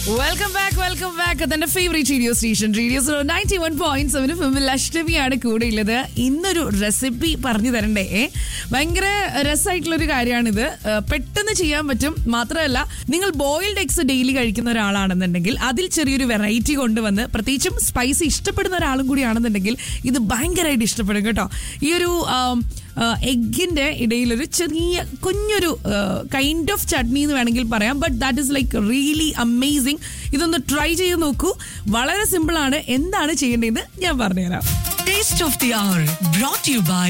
Welcome back welcome back തന്റെ favourite radio station radio ninety one point seven ഫിമിൽ അഷ്ടമിയാണ് കൂടെ ഉള്ളത് ഇന്നൊരു റെസിപ്പി പറഞ്ഞു തരണ്ടേ ഏ? ഭയങ്കര രസമായിട്ടുള്ള ഒരു കാര്യമാണിത് ഏ, പെട്ടെന്ന് ചെയ്യാൻ പറ്റും മാത്രമല്ല നിങ്ങൾ ബോയിൽഡ് എഗ്സ് ഡെയിലി കഴിക്കുന്ന ഒരാളാണെന്നുണ്ടെങ്കിൽ അതിൽ ചെറിയൊരു വെറൈറ്റി കൊണ്ടുവന്ന് പ്രത്യേകിച്ചും സ്പൈസി ഇഷ്ടപ്പെടുന്ന ഒരാളും കൂടിയാണെന്നുണ്ടെങ്കിൽ ഇത് ഭയങ്കരമായിട്ട് ഇഷ്ടപ്പെടും കേട്ടോ ഈ ഒരു എഗ്ഗിന്റെ ഇടയിൽ ഒരു ചെറിയ കുഞ്ഞൊരു കൈൻഡ് ഓഫ് ചട്നി എന്ന് വേണമെങ്കിൽ പറയാം but that is like really amazing ഇതൊന്ന് ട്രൈ ചെയ്ത് നോക്കൂ വളരെ സിമ്പിൾ ആണ് എന്താണ് ചെയ്യേണ്ടതെന്ന് ഞാൻ പറഞ്ഞുതരാം Taste of the Hour brought to you by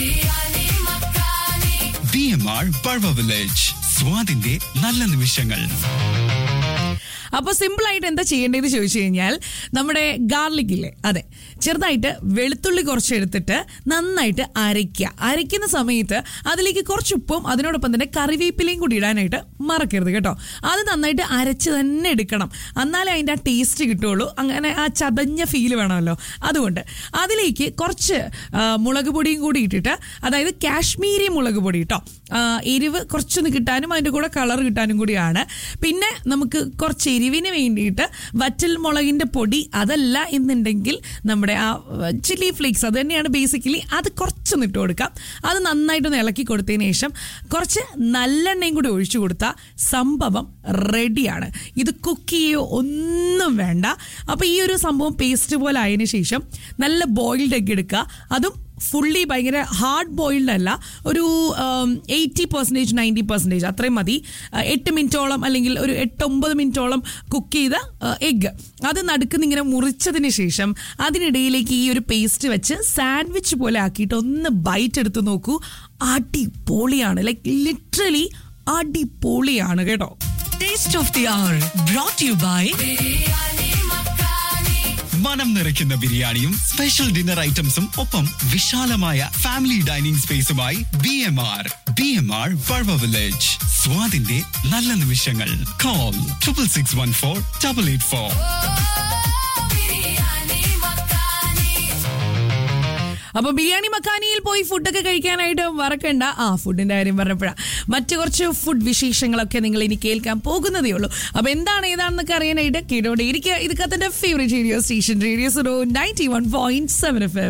B M R Barva village സ്വാദിന്റെ നല്ല നിമിഷങ്ങൾ അപ്പോൾ സിമ്പിൾ ആയിട്ട് എന്താ ചെയ്യേണ്ടതെന്ന് ചോദിച്ചു കഴിഞ്ഞാൽ നമ്മുടെ ഗാർലിക് ഇല്ലേ അതെ ചെറുതായിട്ട് വെളുത്തുള്ളി കുറച്ച് എടുത്തിട്ട് നന്നായിട്ട് അരയ്ക്കുക അരയ്ക്കുന്ന സമയത്ത് അതിലേക്ക് കുറച്ച് ഉപ്പും അതിനോടൊപ്പം തന്നെ കറിവേപ്പിലയും കൂടി ഇടാനായിട്ട് മറക്കരുത് കേട്ടോ അത് നന്നായിട്ട് അരച്ച് തന്നെ എടുക്കണം എന്നാലേ അതിൻ്റെ ആ ടേസ്റ്റ് കിട്ടുള്ളൂ അങ്ങനെ ആ ചതഞ്ഞ ഫീൽ വേണമല്ലോ അതുകൊണ്ട് അതിലേക്ക് കുറച്ച് ആ, മുളക് പൊടിയും കൂടി ഇട്ടിട്ട് അതായത് കാശ്മീരി മുളക് പൊടി കേട്ടോ ആ, എരിവ് കുറച്ചൊന്ന് കിട്ടാനും അതിൻ്റെ കൂടെ കളർ കിട്ടാനും കൂടിയാണ് പിന്നെ നമുക്ക് കുറച്ച് എരിവിന് വേണ്ടിയിട്ട് വറ്റൽ മുളകിൻ്റെ പൊടി അതല്ല എന്നുണ്ടെങ്കിൽ നമ്മുടെ ആ ചില്ലി ഫ്ലേക്സ് അത് തന്നെയാണ് ബേസിക്കലി അത് കുറച്ചൊന്ന് ഇട്ട് കൊടുക്കാം അത് നന്നായിട്ടൊന്ന് ഇളക്കി കൊടുത്തതിന് ശേഷം കുറച്ച് നല്ലെണ്ണയും കൂടി ഒഴിച്ചു കൊടുത്താൽ സംഭവം റെഡിയാണ് ഇത് കുക്ക് ചെയ്യോ ഒന്നും വേണ്ട അപ്പോൾ ഈ ഒരു സംഭവം പേസ്റ്റ് പോലെ ആയതിനു ശേഷം നല്ല ബോയിൽഡ് എഗ് എടുക്കുക അതും ഫുള്ളി ഭയങ്കര ഹാർഡ് ബോയിൽഡ് അല്ല ഒരു എയ്റ്റി പെർസെൻറ്റേജ് നയൻറ്റി പെർസെൻറ്റേജ് അത്രയും മതി ആ, എട്ട് മിനിറ്റോളം അല്ലെങ്കിൽ ഒരു എട്ട് ഒമ്പത് മിനിറ്റോളം കുക്ക് ചെയ്ത എഗ്ഗ് അത് നടുക്കുന്ന് ഇങ്ങനെ മുറിച്ചതിന് ശേഷം അതിനിടയിലേക്ക് ഈ ഒരു പേസ്റ്റ് വെച്ച് സാൻഡ്വിച്ച് പോലെ ആക്കിയിട്ട് ഒന്ന് ബൈറ്റ് എടുത്ത് നോക്കൂ അടിപൊളിയാണ് ലൈക്ക് ലിറ്ററലി അടിപൊളിയാണ് കേട്ടോ Taste of the Hour brought to you by മനം നിറയ്ക്കുന്ന ബിരിയാണിയും സ്പെഷ്യൽ ഡിന്നർ ഐറ്റംസും ഒപ്പം വിശാലമായ ഫാമിലി ഡൈനിങ് സ്പേസുമായി B M R B M R Barva village സ്വാദിന്റെ നല്ല നിമിഷങ്ങൾ call triple six one four double eight four അപ്പൊ ബിരിയാണി മക്കാനിയിൽ പോയി ഫുഡൊക്കെ കഴിക്കാനായിട്ട് മറക്കണ്ട ആ ഫുഡിന്റെ കാര്യം പറഞ്ഞപ്പോഴാ മറ്റു കുറച്ച് ഫുഡ് വിശേഷങ്ങളൊക്കെ നിങ്ങൾ ഇനി കേൾക്കാൻ പോകുന്നതേ ഉള്ളൂ അപ്പൊ എന്താണ് ഏതാണെന്നൊക്കെ അറിയാനായിട്ട് കേട്ടോടെ ഇരിക്കുക ഇത് കത്തിന്റെ favourite radio station radio so ninety one point seven F M